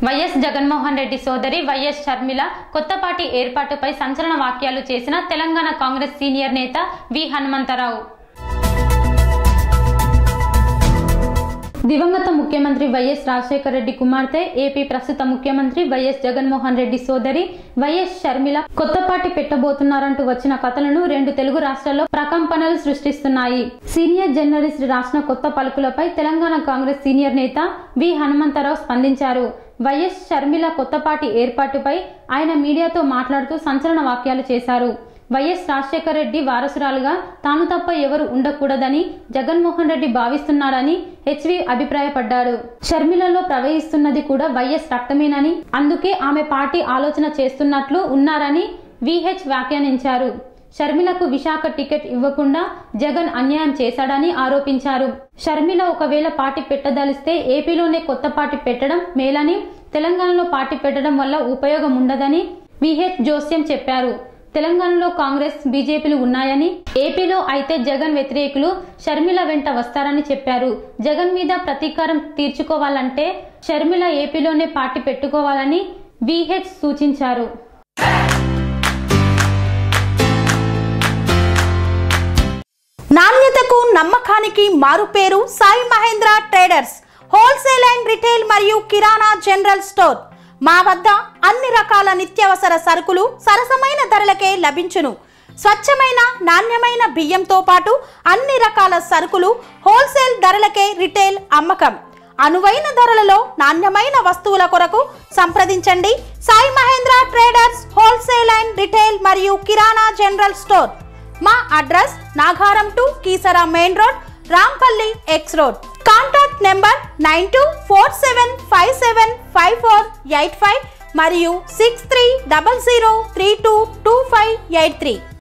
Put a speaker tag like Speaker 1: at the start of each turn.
Speaker 1: YS Jaganmohan Reddy సోదరి YS Sharmila కొత్త party ఏర్పాటుపై సంచలన వ్యాఖ్యలు చేసిన తెలంగాణ కాంగ్రెస్ సీనియర్ నేత వి హనుమంతరావు దివంగత ముఖ్యమంత్రి వైఎస్ రాజశేఖర రెడ్డి కుమార్తె ఏపీ ప్రస్తుత ముఖ్యమంత్రి వైఎస్ జగన్మోహన్ రెడ్డి సోదరి వైఎస్ షర్మిల కొత్త పార్టీ పెట్టబోతున్నారంటూ వచ్చిన కథలను రెండు తెలుగు రాష్ట్రాల్లో ప్రకంపనలు సృష్టిస్తున్నాయి సీనియర్ జర్నలిస్ట్ రాసిన కొత్త పలుకులపై తెలంగాణ కాంగ్రెస్ సీనియర్ నేత వి హనుమంతరావు స్పందించారు వైఎస్ షర్మిల కొత్త పార్టీ ఏర్పాటుపై ఆయన మీడియాతో మాట్లాడుతూ సంచలన వ్యాఖ్యలు చేశారు వైఎస్ రాజశేఖర రెడ్డి వారసురాలుగా తాను తప్ప ఎవరు ఉండకూడదని జగన్మోహన్ రెడ్డి భావిస్తున్నారని హెచ్వి అభిప్రాయపడ్డారు షర్మిలలో ప్రవహిస్తున్నది కూడా వైఎస్ రక్తమేనని అందుకే ఆమె పార్టీ ఆలోచన చేస్తున్నట్లు ఉన్నారని విహెచ్ వ్యాఖ్యానించారు షర్మిలకు విశాఖ టికెట్ ఇవ్వకుండా జగన్ అన్యాయం చేశాడని ఆరోపించారు షర్మిల ఒకవేళ పార్టీ పెట్టదలిస్తే ఏపీలోనే కొత్త పార్టీ పెట్టడం మేలని తెలంగాణలో పార్టీ పెట్టడం వల్ల ఉపయోగం ఉండదని విహెచ్ జోస్యం చెప్పారు తెలంగాణలో కాంగ్రెస్ బీజేపీలు ఉన్నాయని ఏపీలో అయితే జగన్ వ్యతిరేకులు షర్మిల వెంట వస్తారని చెప్పారు జగన్ మీద ప్రతీకారం తీర్చుకోవాలంటే షర్మిల ఏపీలోనే పార్టీ పెట్టుకోవాలని విహెచ్ సూచించారు
Speaker 2: నాణ్యతకు నమ్మకానికి మారుపేరు Sai Mahendra traders wholesale and retail మరియు కిరాణా జనరల్ స్టోర్ మా వద్ద అన్ని రకాల నిత్యావసర సరుకులు సరసమైన ధరలకే లభించును స్వచ్ఛమైన నాణ్యమైన బియ్యంతో పాటు అన్ని రకాల సరుకులు హోల్సేల్ ధరలకే రిటైల్ అమ్మకం అనువైన ధరలలో నాణ్యమైన వస్తువుల కొరకు సంప్రదించండి Sai Mahendra traders wholesale and retail మరియు కిరాణా జనరల్ స్టోర్ మా address Nagaram to Keesara main road Rampally X road contact number nine two four seven five seven five four eight five మరియు six three double zero three two two five eight three